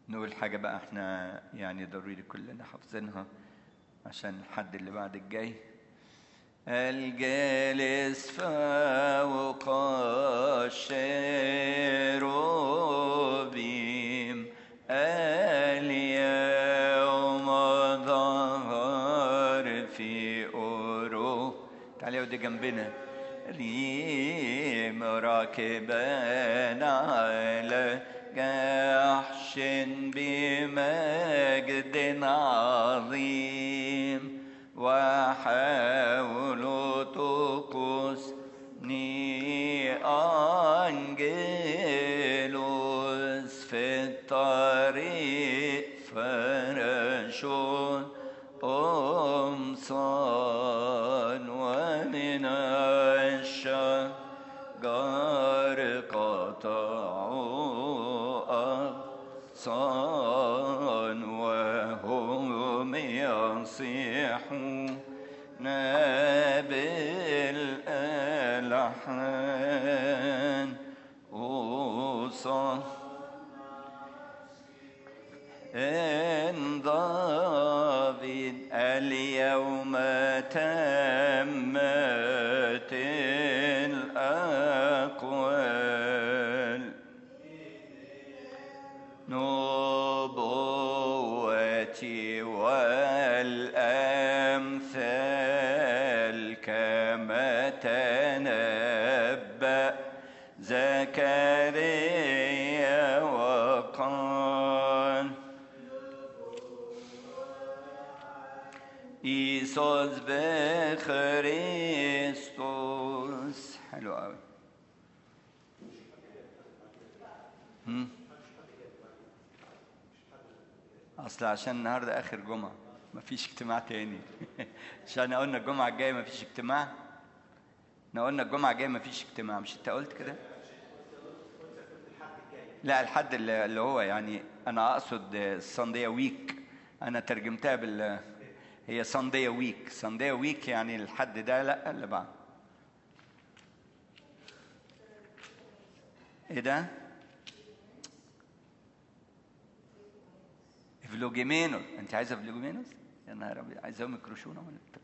نقول حاجة بقى احنا يعني ضروري كلنا حافظينها عشان الحد اللي بعد الجاي الجالس فوق الشيروبيم اليوم ظهر في أورو تعالي ودي جنبنا ريم راكبا على جحش بمجد عظيم وحاولوا تقصني أنجلوس في الطريق فرشون أمصان ومن الشجر قطعوا أغصان وهم يصيحون بالألحان أوصى إن ضابط اليوم تمت الأقوال نبوتي والأمثال كما تنبأ زكريا وقال إيسوس بخريستوس حلو قوي هم؟ اصل عشان النهارده اخر جمعه مفيش اجتماع تاني عشان قلنا الجمعه الجايه مفيش اجتماع احنا قلنا الجمعه الجايه مفيش اجتماع مش انت قلت كده لا الحد اللي اللي هو يعني انا اقصد السانديا ويك انا ترجمتها بال هي سانديا ويك سانديا ويك يعني الحد ده لا اللي بعد ايه ده فلوجيمينوس انت عايزه فلوجيمينوس يا نهار ابيض عايزاهم يكرشونا ولا بتاع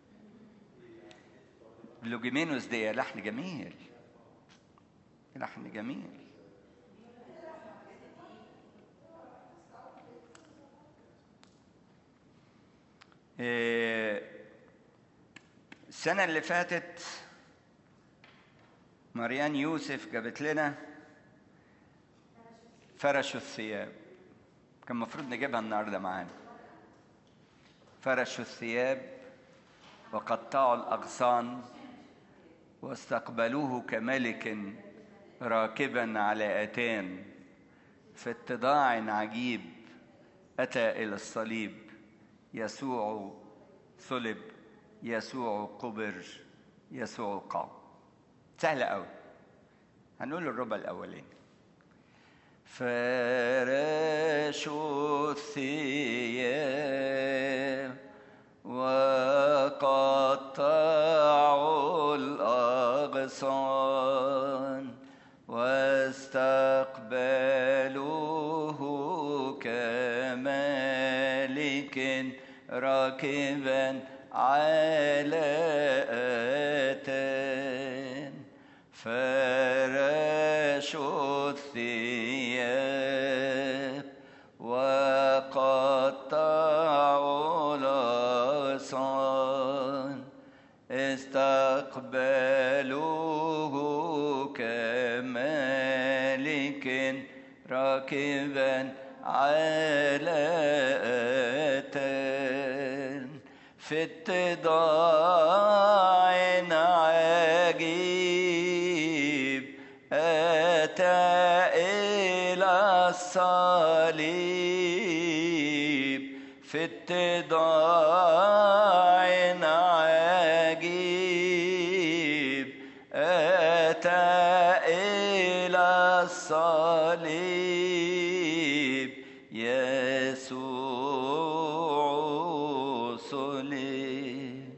فلوجيمينوس دي لحن جميل لحن جميل إيه، السنة اللي فاتت مريان يوسف جابت لنا فرشوا الثياب كان المفروض نجيبها النهارده معانا فرشوا الثياب وقطعوا الأغصان واستقبلوه كملك راكبا على أتان في اتضاع عجيب أتى إلى الصليب يسوع صلب يسوع قبر يسوع قام سهلة أوي هنقول الربع الأولاني فرشوا الثياب وقطعوا الأغصان واستقبلوه كملك راكبا على أتان فرشوا الثياب وقطعوا الأغصان استقبلوه كملك راكبا على أتان في اتضاع عجيب أتى إلى الصليب في اتضاع عجيب أتى إلى الصليب يسوع صلب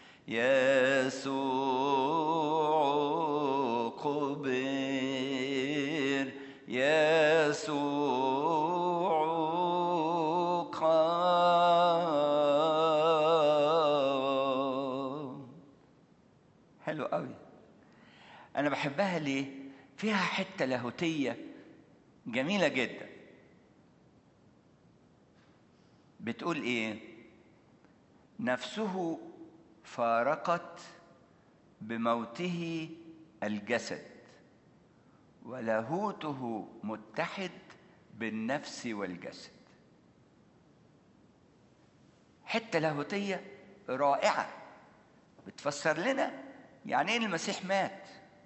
يسوع قبر يسوع انا بحبها ليه فيها حته لاهوتيه جميله جدا بتقول ايه نفسه فارقت بموته الجسد ولاهوته متحد بالنفس والجسد حته لاهوتيه رائعه بتفسر لنا يعني ايه المسيح مات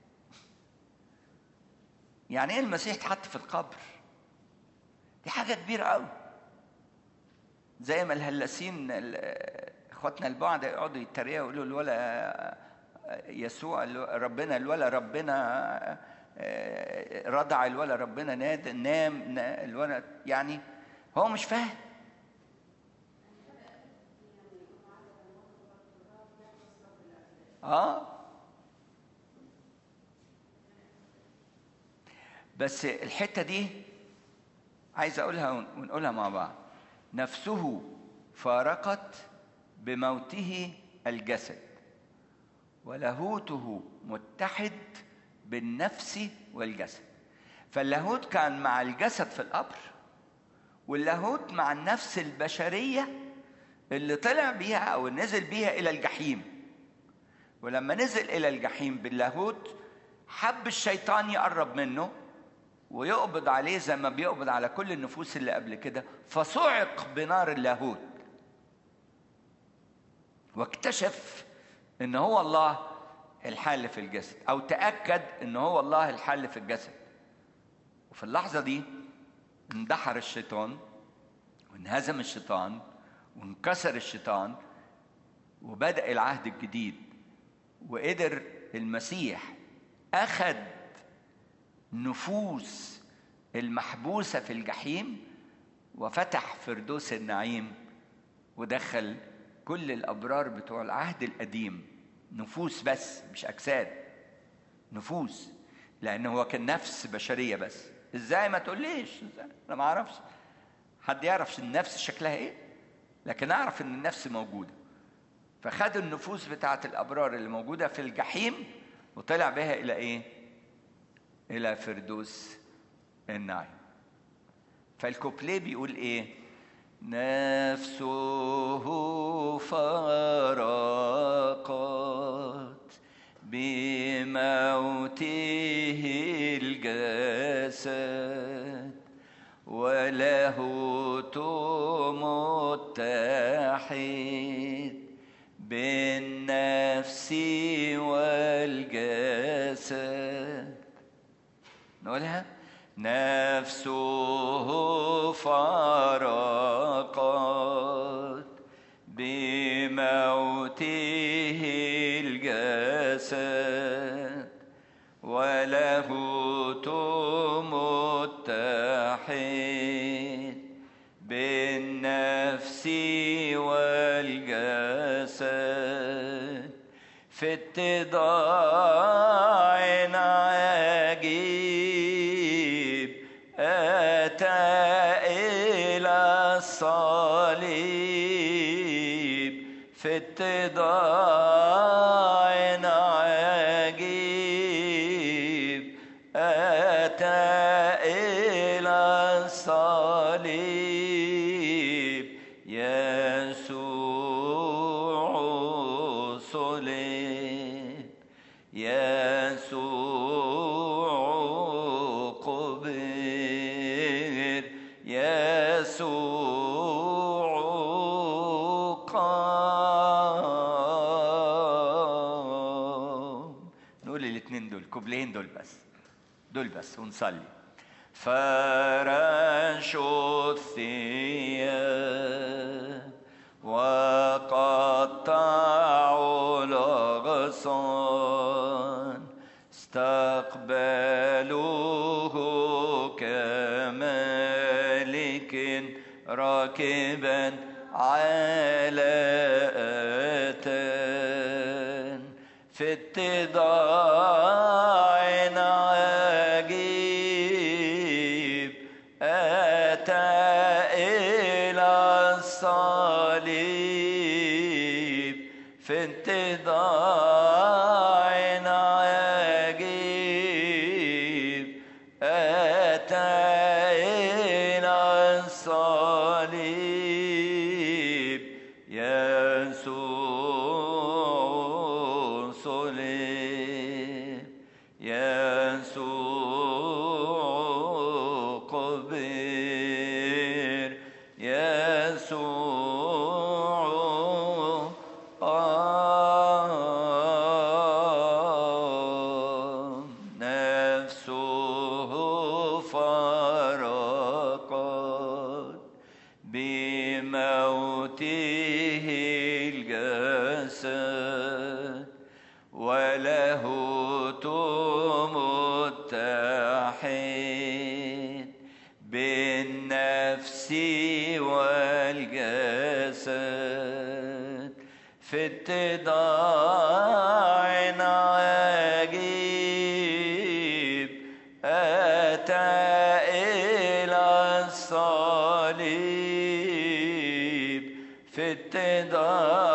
يعني ايه المسيح اتحط في القبر دي حاجه كبيره قوي زي ما الهلاسين اخواتنا البعض يقعدوا يتريقوا يقولوا الولا يسوع ربنا الولا ربنا رضع الولا ربنا ناد نام الولا يعني هو مش فاهم اه بس الحته دي عايز اقولها ونقولها مع بعض نفسه فارقت بموته الجسد ولاهوته متحد بالنفس والجسد فاللاهوت كان مع الجسد في القبر واللاهوت مع النفس البشريه اللي طلع بيها او نزل بيها الى الجحيم ولما نزل الى الجحيم باللاهوت حب الشيطان يقرب منه ويقبض عليه زي ما بيقبض على كل النفوس اللي قبل كده فصعق بنار اللاهوت واكتشف ان هو الله الحل في الجسد او تاكد ان هو الله الحل في الجسد وفي اللحظه دي اندحر الشيطان وانهزم الشيطان وانكسر الشيطان وبدا العهد الجديد وقدر المسيح اخذ نفوس المحبوسه في الجحيم وفتح فردوس النعيم ودخل كل الابرار بتوع العهد القديم نفوس بس مش اجساد نفوس لان هو كان نفس بشريه بس ازاي ما تقوليش ازاي انا ما اعرفش حد يعرف النفس شكلها ايه لكن اعرف ان النفس موجوده فخد النفوس بتاعت الابرار اللي موجوده في الجحيم وطلع بها الى ايه الى فردوس النعيم فالكوبليه بيقول ايه نفسه فرقت بموته الجسد وله متحد بالنفس والجسد نقولها نفسه فرقت بموته الجسد وله متحد بالنفس والجسد في اتضاع عجيب أتى إلى الصليب في اتضاع عجيب أتى إلى الصليب يسوع صلب يسوع قبر يسوع قام نقول الاثنين دول كوبلين دول بس دول بس ونصلي فرشوا الثياب وقطعوا الأغصان استقبلوه كملك راكبا على أتان في اتضاع عجيب أتى إلى الصليب في اتضاع عجيب مخبر يسوع آه نفسه فرقت بموته الجسد وله متحد بالنفس والجسد في اتضاع عجيب أتى إلى الصليب في اتضاع